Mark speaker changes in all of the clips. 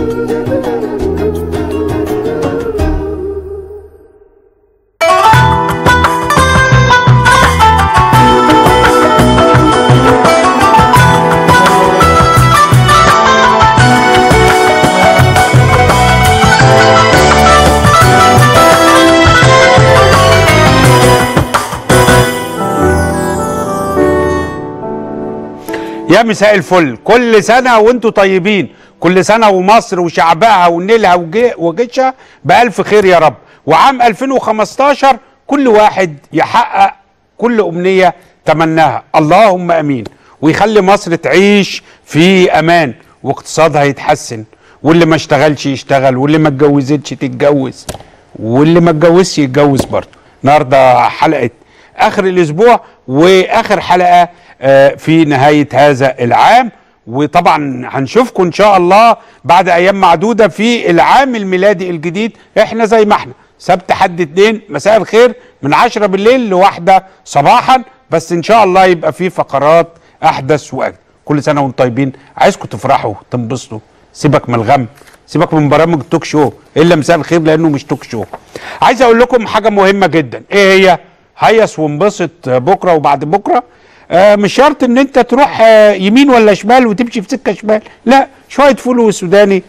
Speaker 1: يا مساء الفل كل سنة وانتم طيبين كل سنة ومصر وشعبها ونيلها وجي- وجيشها بألف خير يا رب وعام 2015 كل واحد يحقق كل أمنية تمناها اللهم أمين ويخلي مصر تعيش في أمان واقتصادها يتحسن واللي ما اشتغلش يشتغل واللي ما اتجوزتش تتجوز واللي ما اتجوزش يتجوز برضه النهارده حلقه اخر الاسبوع واخر حلقه آه، في نهايه هذا العام وطبعا هنشوفكم ان شاء الله بعد ايام معدوده في العام الميلادي الجديد احنا زي ما احنا سبت حد اتنين مساء الخير من عشرة بالليل لواحدة صباحا بس ان شاء الله يبقى في فقرات احدث واجدد كل سنه وانتم طيبين عايزكم تفرحوا تنبسطوا سيبك من الغم سيبك من برامج التوك شو الا مساء الخير لانه مش توك شو عايز اقول لكم حاجه مهمه جدا ايه هي هيص وانبسط بكره وبعد بكره آه مش شرط ان انت تروح آه يمين ولا شمال وتمشي في سكه شمال لا شويه فول وسوداني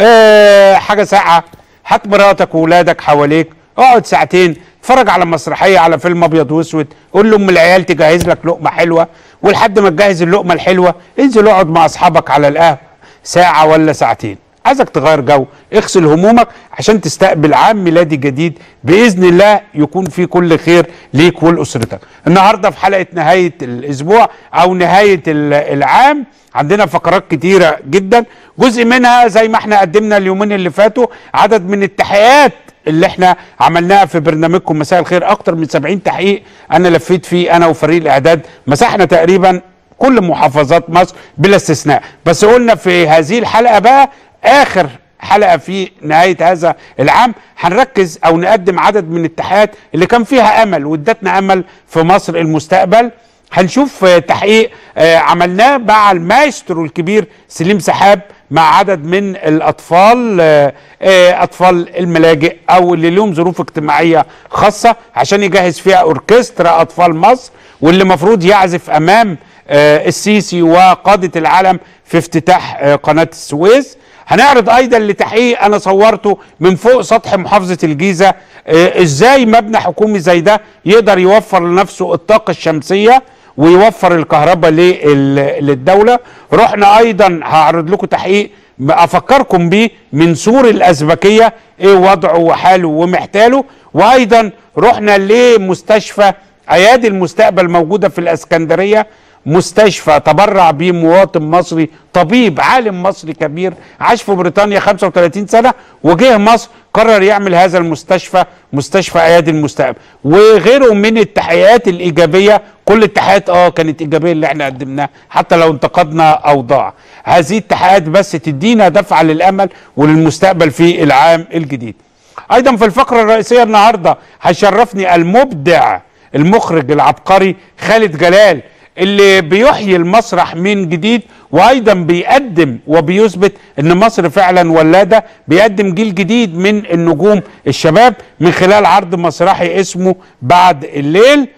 Speaker 1: آه حاجه ساقعه هات مراتك واولادك حواليك اقعد ساعتين اتفرج على مسرحيه على فيلم ابيض واسود قول لام العيال تجهز لك لقمه حلوه ولحد ما تجهز اللقمه الحلوه انزل اقعد مع اصحابك على القهوه ساعه ولا ساعتين عايزك تغير جو اغسل همومك عشان تستقبل عام ميلادي جديد باذن الله يكون فيه كل خير ليك ولاسرتك النهارده في حلقه نهايه الاسبوع او نهايه ال- العام عندنا فقرات كتيره جدا جزء منها زي ما احنا قدمنا اليومين اللي فاتوا عدد من التحقيقات اللي احنا عملناها في برنامجكم مساء الخير اكتر من 70 تحقيق انا لفيت فيه انا وفريق الاعداد مسحنا تقريبا كل محافظات مصر بلا استثناء بس قلنا في هذه الحلقه بقى اخر حلقه في نهايه هذا العام هنركز او نقدم عدد من التحقيقات اللي كان فيها امل وادتنا امل في مصر المستقبل هنشوف آه، تحقيق آه، عملناه مع المايسترو الكبير سليم سحاب مع عدد من الاطفال آه، آه، اطفال الملاجئ او اللي لهم ظروف اجتماعيه خاصه عشان يجهز فيها اوركسترا اطفال مصر واللي المفروض يعزف امام آه، السيسي وقاده العالم في افتتاح آه، قناه السويس هنعرض ايضا لتحقيق انا صورته من فوق سطح محافظه الجيزه آه، ازاي مبنى حكومي زي ده يقدر يوفر لنفسه الطاقه الشمسيه ويوفر الكهرباء لل- للدوله رحنا ايضا هعرض لكم تحقيق افكركم بيه من سور الازبكيه ايه وضعه وحاله ومحتاله وايضا رحنا لمستشفى ايادي المستقبل موجوده في الاسكندريه مستشفى تبرع بيه مواطن مصري طبيب عالم مصري كبير عاش في بريطانيا 35 سنه وجه مصر قرر يعمل هذا المستشفى مستشفى ايادي المستقبل وغيره من التحقيقات الايجابيه كل التحقيقات اه كانت ايجابيه اللي احنا قدمناها حتى لو انتقدنا اوضاع هذه التحقيقات بس تدينا دفعه للامل وللمستقبل في العام الجديد ايضا في الفقره الرئيسيه النهارده هيشرفني المبدع المخرج العبقري خالد جلال اللي بيحيي المسرح من جديد وايضا بيقدم وبيثبت ان مصر فعلا ولاده بيقدم جيل جديد من النجوم الشباب من خلال عرض مسرحي اسمه بعد الليل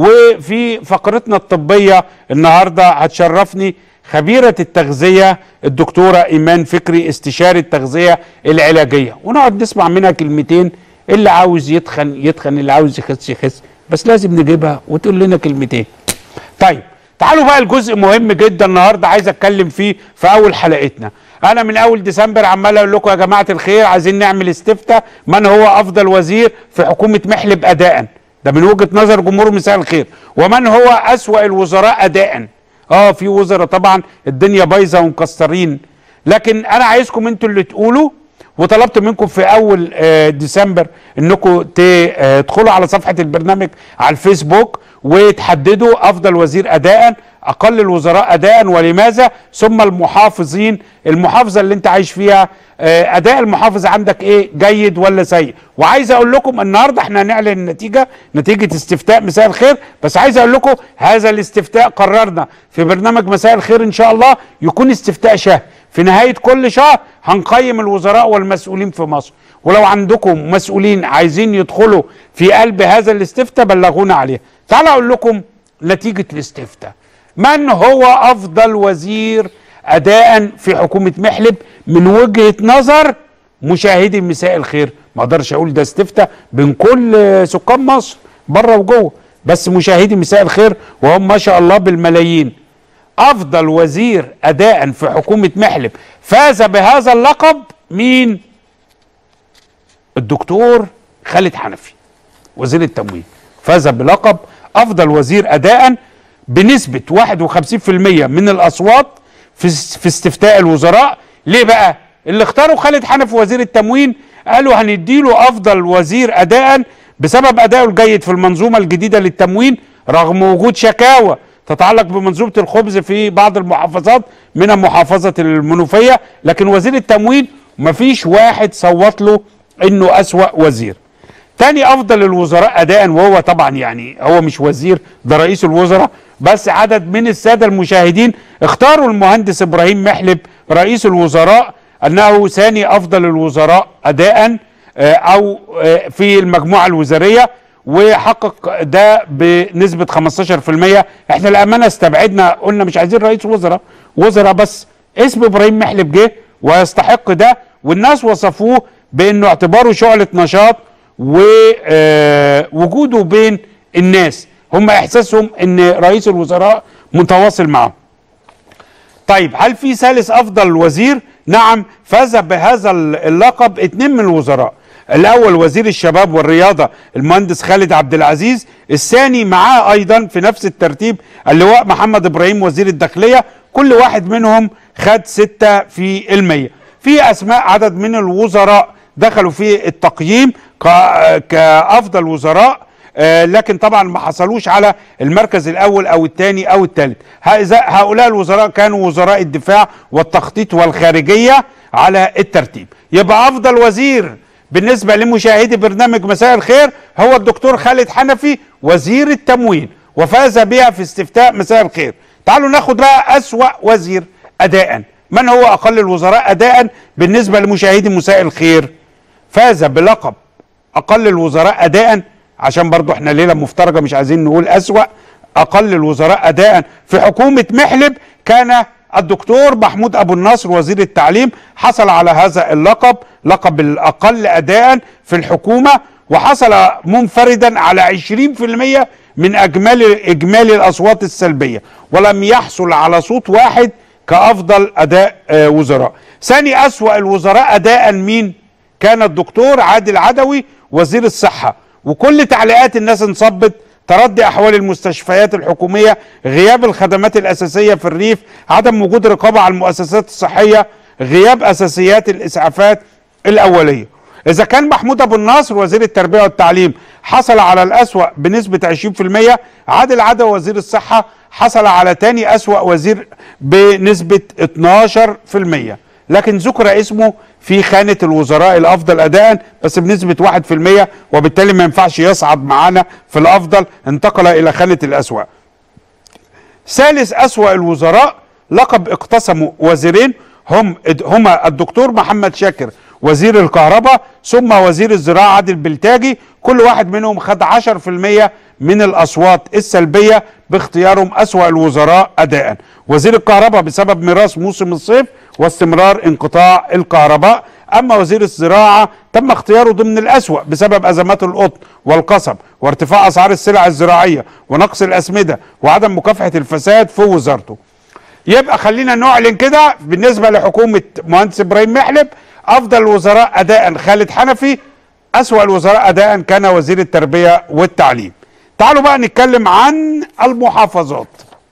Speaker 1: وفي فقرتنا الطبيه النهارده هتشرفني خبيرة التغذية الدكتورة إيمان فكري استشاري التغذية العلاجية ونقعد نسمع منها كلمتين اللي عاوز يتخن يتخن اللي عاوز يخس يخس بس لازم نجيبها وتقول لنا كلمتين طيب تعالوا بقى الجزء مهم جدا النهارده عايز اتكلم فيه في اول حلقتنا انا من اول ديسمبر عمال اقول لكم يا جماعه الخير عايزين نعمل استفتاء من هو افضل وزير في حكومه محلب اداء ده من وجهه نظر جمهور مساء الخير ومن هو اسوا الوزراء اداء اه في وزراء طبعا الدنيا بايظه ومكسرين لكن انا عايزكم انتوا اللي تقولوا وطلبت منكم في اول آه، ديسمبر انكم ت- آه، تدخلوا على صفحه البرنامج على الفيسبوك وتحددوا افضل وزير اداء اقل الوزراء اداء ولماذا ثم المحافظين المحافظه اللي انت عايش فيها آه، اداء المحافظ عندك ايه جيد ولا سيء وعايز اقول لكم النهارده احنا هنعلن النتيجه نتيجه استفتاء مساء الخير بس عايز اقول لكم هذا الاستفتاء قررنا في برنامج مساء الخير ان شاء الله يكون استفتاء شهري في نهايه كل شهر هنقيم الوزراء والمسؤولين في مصر ولو عندكم مسؤولين عايزين يدخلوا في قلب هذا الاستفتاء بلغونا عليه تعالوا اقول لكم نتيجه الاستفتاء من هو افضل وزير اداء في حكومه محلب من وجهه نظر مشاهدي مساء الخير ما اقدرش اقول ده استفتاء بين كل سكان مصر بره وجوه بس مشاهدي مساء الخير وهم ما شاء الله بالملايين افضل وزير اداء في حكومه محلب فاز بهذا اللقب مين الدكتور خالد حنفي وزير التموين فاز بلقب افضل وزير اداء بنسبه 51% من الاصوات في في استفتاء الوزراء ليه بقى اللي اختاروا خالد حنفي وزير التموين قالوا هنديله افضل وزير اداء بسبب ادائه الجيد في المنظومه الجديده للتموين رغم وجود شكاوى تتعلق بمنظومه الخبز في بعض المحافظات منها محافظه المنوفيه لكن وزير التموين مفيش واحد صوت له انه اسوا وزير تاني افضل الوزراء اداء وهو طبعا يعني هو مش وزير ده رئيس الوزراء بس عدد من الساده المشاهدين اختاروا المهندس ابراهيم محلب رئيس الوزراء انه ثاني افضل الوزراء اداء آه، او آه، في المجموعه الوزاريه وحقق ده بنسبه 15% احنا الامانه استبعدنا قلنا مش عايزين رئيس وزراء وزراء بس اسم ابراهيم محلب جه ويستحق ده والناس وصفوه بانه اعتباره شعله نشاط ووجوده بين الناس هم احساسهم ان رئيس الوزراء متواصل معهم طيب هل في ثالث افضل وزير نعم فاز بهذا اللقب اتنين من الوزراء الاول وزير الشباب والرياضه المهندس خالد عبد العزيز الثاني معاه ايضا في نفس الترتيب اللواء محمد ابراهيم وزير الداخليه كل واحد منهم خد ستة في المية في اسماء عدد من الوزراء دخلوا في التقييم ك- كافضل وزراء آه، لكن طبعا ما حصلوش على المركز الاول او الثاني او الثالث هؤلاء الوزراء كانوا وزراء الدفاع والتخطيط والخارجيه على الترتيب يبقى افضل وزير بالنسبه لمشاهدي برنامج مساء الخير هو الدكتور خالد حنفي وزير التموين وفاز بها في استفتاء مساء الخير تعالوا ناخد بقى اسوا وزير اداء من هو اقل الوزراء اداء بالنسبه لمشاهدي مساء الخير فاز بلقب اقل الوزراء اداء عشان برضو احنا ليله مفترجه مش عايزين نقول اسوا اقل الوزراء اداء في حكومه محلب كان الدكتور محمود ابو النصر وزير التعليم حصل على هذا اللقب لقب الاقل اداء في الحكومه وحصل منفردا على 20% من اجمالي اجمالي الاصوات السلبيه ولم يحصل على صوت واحد كافضل اداء آه، وزراء ثاني اسوا الوزراء اداء مين كان الدكتور عادل عدوي وزير الصحه وكل تعليقات الناس انصبت تردي احوال المستشفيات الحكوميه غياب الخدمات الاساسيه في الريف عدم وجود رقابه على المؤسسات الصحيه غياب اساسيات الاسعافات الاوليه اذا كان محمود ابو النصر وزير التربيه والتعليم حصل على الاسوا بنسبه 20% عادل عدوي وزير الصحه حصل على تاني اسوا وزير بنسبه 12% لكن ذكر اسمه في خانة الوزراء الأفضل أداء بس بنسبة 1% وبالتالي ما ينفعش يصعد معانا في الأفضل انتقل إلى خانة الأسوأ ثالث أسوأ الوزراء لقب اقتسموا وزيرين هم هما الدكتور محمد شاكر وزير الكهرباء ثم وزير الزراعة عادل بلتاجي كل واحد منهم خد 10% من الأصوات السلبية باختيارهم أسوأ الوزراء أداء وزير الكهرباء بسبب ميراث موسم الصيف واستمرار انقطاع الكهرباء أما وزير الزراعة تم اختياره ضمن الأسوأ بسبب أزمات القطن والقصب وارتفاع أسعار السلع الزراعية ونقص الأسمدة وعدم مكافحة الفساد في وزارته يبقى خلينا نعلن كده بالنسبه لحكومه مهندس ابراهيم محلب افضل الوزراء اداء خالد حنفي اسوا الوزراء اداء كان وزير التربيه والتعليم تعالوا بقى نتكلم عن المحافظات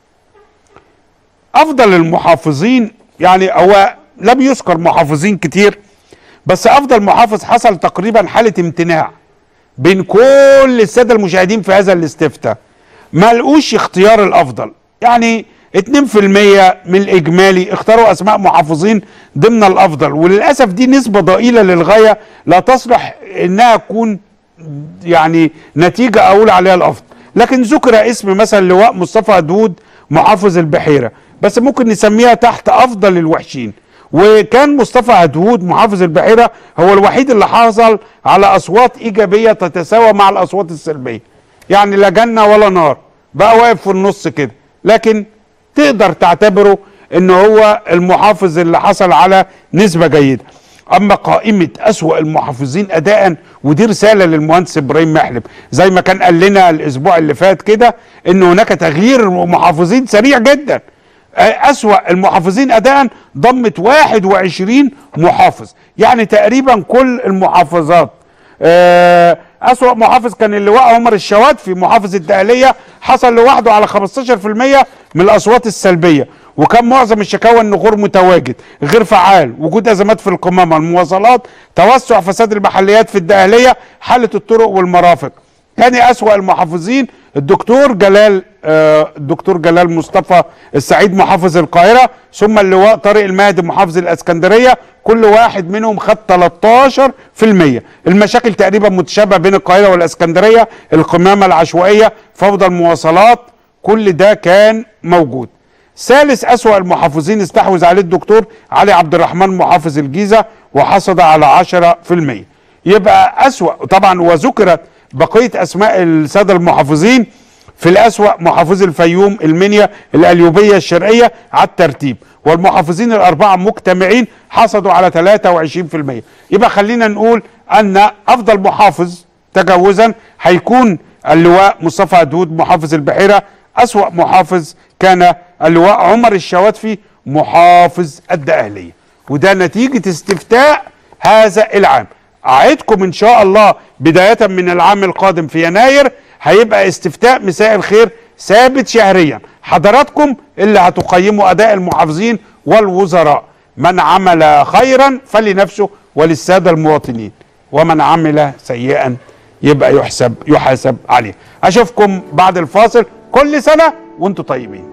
Speaker 1: افضل المحافظين يعني هو لم يذكر محافظين كتير بس افضل محافظ حصل تقريبا حاله امتناع بين كل الساده المشاهدين في هذا الاستفتاء ما لقوش اختيار الافضل يعني 2% من الاجمالي اختاروا اسماء محافظين ضمن الافضل وللاسف دي نسبه ضئيله للغايه لا تصلح انها تكون يعني نتيجه اقول عليها الافضل لكن ذكر اسم مثلا لواء مصطفى دود محافظ البحيره بس ممكن نسميها تحت افضل الوحشين وكان مصطفى هدهود محافظ البحيره هو الوحيد اللي حصل على اصوات ايجابيه تتساوى مع الاصوات السلبيه يعني لا جنه ولا نار بقى واقف في النص كده لكن تقدر تعتبره ان هو المحافظ اللي حصل على نسبه جيده اما قائمه اسوا المحافظين اداء ودي رساله للمهندس ابراهيم محلب زي ما كان قال لنا الاسبوع اللي فات كده ان هناك تغيير محافظين سريع جدا أسوأ المحافظين أداء ضمت 21 محافظ يعني تقريبا كل المحافظات آه، أسوأ محافظ كان اللواء عمر الشواتفي محافظ الدقهلية حصل لوحده على 15% من الأصوات السلبية وكان معظم الشكاوى انه غير متواجد غير فعال وجود ازمات في القمامه المواصلات توسع فساد المحليات في الدقهليه حاله الطرق والمرافق تاني اسوا المحافظين الدكتور جلال آه، الدكتور جلال مصطفى السعيد محافظ القاهره ثم اللواء طارق المهدي محافظ الاسكندريه كل واحد منهم خد 13% المشاكل تقريبا متشابهه بين القاهره والاسكندريه القمامه العشوائيه فوضى المواصلات كل ده كان موجود ثالث أسوأ المحافظين استحوذ عليه الدكتور علي عبد الرحمن محافظ الجيزة وحصد على 10% يبقى أسوأ طبعا وذكرت بقية أسماء السادة المحافظين في الأسوأ محافظ الفيوم المنيا الأليوبية الشرقية على الترتيب والمحافظين الأربعة مجتمعين حصدوا على 23% يبقى خلينا نقول أن أفضل محافظ تجاوزا هيكون اللواء مصطفى هدود محافظ البحيرة أسوأ محافظ كان اللواء عمر الشواتفي محافظ الدقهلية وده نتيجة استفتاء هذا العام أعدكم إن شاء الله بداية من العام القادم في يناير هيبقى استفتاء مساء الخير ثابت شهريا حضراتكم اللي هتقيموا أداء المحافظين والوزراء من عمل خيرا فلنفسه وللسادة المواطنين ومن عمل سيئا يبقى يحسب يحاسب عليه أشوفكم بعد الفاصل كل سنة وانتم طيبين